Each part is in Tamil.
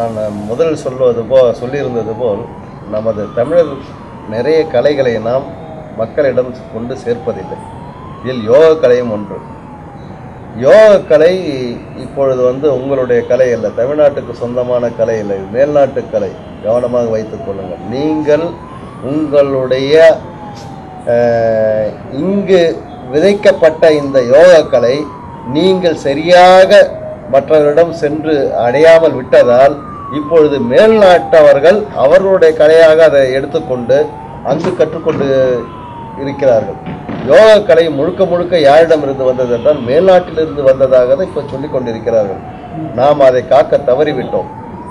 நான் முதல் சொல்வது போ சொல்லியிருந்தது போல் நமது தமிழர் நிறைய கலைகளை நாம் மக்களிடம் கொண்டு சேர்ப்பதில்லை இதில் யோக கலையும் ஒன்று யோக கலை இப்பொழுது வந்து உங்களுடைய கலை அல்ல தமிழ்நாட்டுக்கு சொந்தமான கலை இல்லை இது மேல்நாட்டு கலை கவனமாக வைத்துக் கொள்ளுங்கள் நீங்கள் உங்களுடைய அஹ், இங்கு விதைக்கப்பட்ட இந்த யோக கலை நீங்கள் சரியாக மற்றவரிடம் சென்று அடையாமல் விட்டதால் இப்பொழுது மேல்நாட்டவர்கள் அவர்களுடைய கலையாக அதை எடுத்துக்கொண்டு அங்கு கற்றுக்கொண்டு இருக்கிறார்கள் யோக கலை முழுக்க முழுக்க யாரிடமிருந்து வந்தது என்றால் மேல்நாட்டிலிருந்து வந்ததாக தான் இப்போ சொல்லிக் கொண்டிருக்கிறார்கள் நாம் அதை காக்க தவறிவிட்டோம்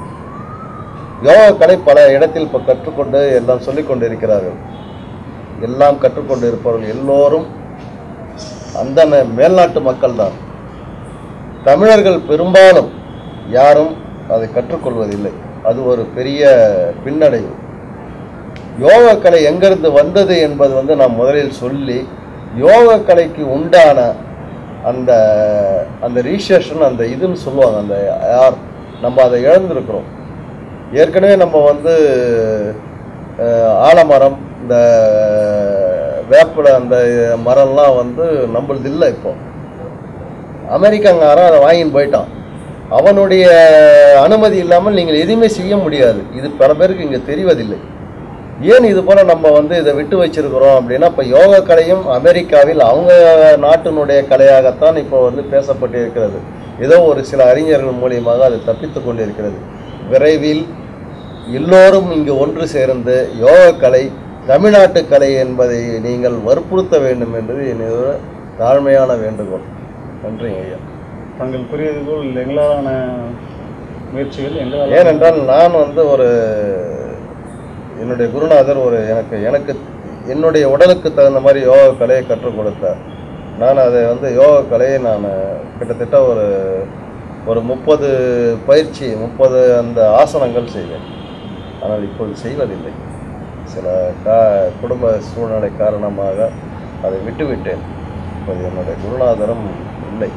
யோக கலை பல இடத்தில் இப்போ கற்றுக்கொண்டு எல்லாம் சொல்லிக் கொண்டிருக்கிறார்கள் எல்லாம் கற்றுக்கொண்டு இருப்பவர்கள் எல்லோரும் அந்த மேல்நாட்டு மக்கள் தான் தமிழர்கள் பெரும்பாலும் யாரும் அதை கற்றுக்கொள்வதில்லை அது ஒரு பெரிய பின்னடைவு யோக கலை எங்கிருந்து வந்தது என்பது வந்து நாம் முதலில் சொல்லி யோக கலைக்கு உண்டான அந்த அந்த ரீசேஷன் அந்த இதுன்னு சொல்லுவாங்க அந்த யார் நம்ம அதை இழந்திருக்கிறோம் ஏற்கனவே நம்ம வந்து அஹ், ஆலமரம் இந்த வேப்பிலை அந்த மரம்லாம் வந்து நம்மளது இல்லை இப்போ அமெரிக்காங்காரன் அதை வாங்கின்னு போயிட்டான் அவனுடைய அனுமதி இல்லாமல் நீங்கள் எதுவுமே செய்ய முடியாது இது பல பேருக்கு இங்கே தெரிவதில்லை ஏன் இது போல நம்ம வந்து இதை விட்டு வச்சிருக்கிறோம் அப்படின்னா இப்போ யோக கலையும் அமெரிக்காவில் அவங்க நாட்டினுடைய கலையாகத்தான் இப்போ வந்து பேசப்பட்டு இருக்கிறது ஏதோ ஒரு சில அறிஞர்கள் மூலியமாக அது தப்பித்து கொண்டிருக்கிறது விரைவில் எல்லோரும் இங்கு ஒன்று சேர்ந்து யோக கலை தமிழ்நாட்டு கலை என்பதை நீங்கள் வற்புறுத்த வேண்டும் என்பது என்னோட தாழ்மையான வேண்டுகோள் நன்றிங்க ஐயா தாங்கள் கூறியது போல் எங்களாலான முயற்சிகள் எங்களால் ஏனென்றால் நான் வந்து ஒரு என்னுடைய குருநாதர் ஒரு எனக்கு எனக்கு என்னுடைய உடலுக்கு தகுந்த மாதிரி யோகா கலையை கற்றுக் கொடுத்தார் நான் அதை வந்து யோகா கலையை நான் கிட்டத்தட்ட ஒரு ஒரு முப்பது பயிற்சி முப்பது அந்த ஆசனங்கள் செய்வேன் ஆனால் இப்போது செய்வதில்லை சில கா குடும்ப சூழ்நிலை காரணமாக அதை விட்டுவிட்டேன் இப்போது என்னுடைய குருநாதரும் இல்லை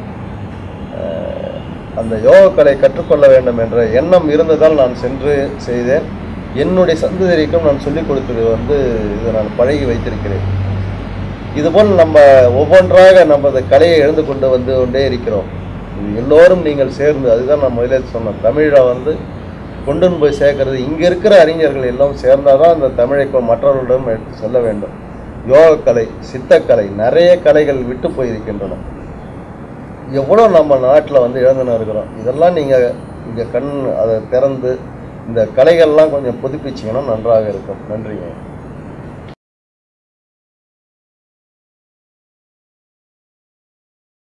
அஹ், அந்த யோக கலை கற்றுக்கொள்ள வேண்டும் என்ற எண்ணம் இருந்ததால் நான் சென்று செய்தேன் என்னுடைய சந்ததிக்கும் நான் சொல்லிக் கொடுத்தது வந்து இதை நான் பழகி வைத்திருக்கிறேன் இதுபோல் நம்ம ஒவ்வொன்றாக நம்ம அந்த கலையை எழுந்து கொண்டு வந்து கொண்டே இருக்கிறோம் இது எல்லோரும் நீங்கள் சேர்ந்து அதுதான் நான் முதலே சொன்னேன் தமிழை வந்து கொண்டு போய் சேர்க்கறது இங்கே இருக்கிற அறிஞர்கள் எல்லாம் சேர்ந்தால் தான் அந்த தமிழை கொ- மற்றவர்களிடம் எடுத்து செல்ல வேண்டும் யோகக்கலை சித்தக்கலை நிறைய கலைகள் விட்டு போயிருக்கின்றன எவ்வளோ நம்ம நாட்டில் வந்து இழந்துன்னு இருக்கிறோம் இதெல்லாம் நீங்கள் இங்கே கண் அதை திறந்து இந்த கலைகள்லாம் கொஞ்சம் புதுப்பிச்சிங்கன்னா நன்றாக இருக்கும் நன்றிங்க